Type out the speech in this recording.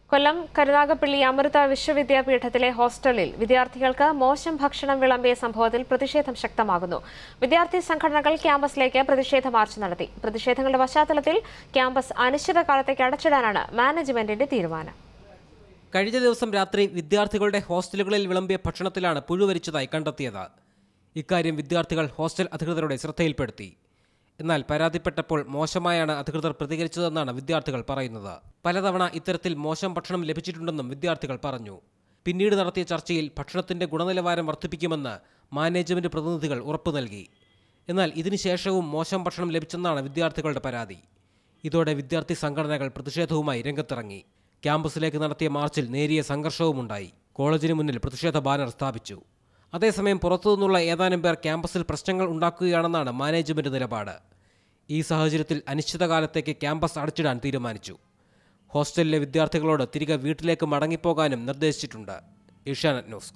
കൊല്ലം കരുനാഗപ്പള്ളി അമൃത വിശ്വവിദ്യാപീഠത്തിലെ ഹോസ്റ്റലിൽ വിദ്യാർത്ഥികൾക്ക് മോശം ഭക്ഷണം വിളമ്പിയ സംഭവത്തിൽ പ്രതിഷേധം ശക്തമാകുന്നു വിദ്യാർത്ഥി സംഘടനകൾ ക്യാമ്പസിലേക്ക് പ്രതിഷേധ മാർച്ച് നടത്തി പ്രതിഷേധങ്ങളുടെ പശ്ചാത്തലത്തിൽ ക്യാമ്പസ് അനിശ്ചിതകാലത്തേക്ക് അടച്ചിടാനാണ് മാനേജ്മെന്റിന്റെ തീരുമാനം കഴിഞ്ഞ ദിവസം രാത്രി വിദ്യാർത്ഥികളുടെ ഹോസ്റ്റലുകളിൽ വിളമ്പിയ ഭക്ഷണത്തിലാണ് പുഴുവരിച്ചതായി കണ്ടെത്തിയത് ഇക്കാര്യം വിദ്യാർത്ഥികൾ ഹോസ്റ്റൽ അധികൃതരുടെ ശ്രദ്ധയിൽപ്പെടുത്തി എന്നാൽ പരാതിപ്പെട്ടപ്പോൾ മോശമായാണ് അധികൃതർ പ്രതികരിച്ചതെന്നാണ് വിദ്യാർത്ഥികൾ പറയുന്നത് പലതവണ ഇത്തരത്തിൽ മോശം ഭക്ഷണം ലഭിച്ചിട്ടുണ്ടെന്നും വിദ്യാർത്ഥികൾ പറഞ്ഞു പിന്നീട് നടത്തിയ ചർച്ചയിൽ ഭക്ഷണത്തിന്റെ ഗുണനിലവാരം വർദ്ധിപ്പിക്കുമെന്ന് മാനേജ്മെന്റ് പ്രതിനിധികൾ ഉറപ്പു നൽകി എന്നാൽ ഇതിനുശേഷവും മോശം ഭക്ഷണം ലഭിച്ചെന്നാണ് വിദ്യാർത്ഥികളുടെ പരാതി ഇതോടെ വിദ്യാർത്ഥി സംഘടനകൾ പ്രതിഷേധവുമായി രംഗത്തിറങ്ങി ക്യാമ്പസിലേക്ക് നടത്തിയ മാർച്ചിൽ നേരിയ സംഘർഷവുമുണ്ടായി കോളേജിന് മുന്നിൽ പ്രതിഷേധ ബാനർ സ്ഥാപിച്ചു അതേസമയം പുറത്തുനിന്നുള്ള ഏതാനും പേർ ക്യാമ്പസിൽ പ്രശ്നങ്ങൾ ഉണ്ടാക്കുകയാണെന്നാണ് മാനേജ്മെന്റ് നിലപാട് ഈ സാഹചര്യത്തിൽ അനിശ്ചിതകാലത്തേക്ക് ക്യാമ്പസ് അടച്ചിടാൻ തീരുമാനിച്ചു ഹോസ്റ്റലിലെ വിദ്യാർത്ഥികളോട് തിരികെ വീട്ടിലേക്ക് മടങ്ങിപ്പോകാനും നിർദ്ദേശിച്ചിട്ടുണ്ട് ഏഷ്യാനെറ്റ് ന്യൂസ്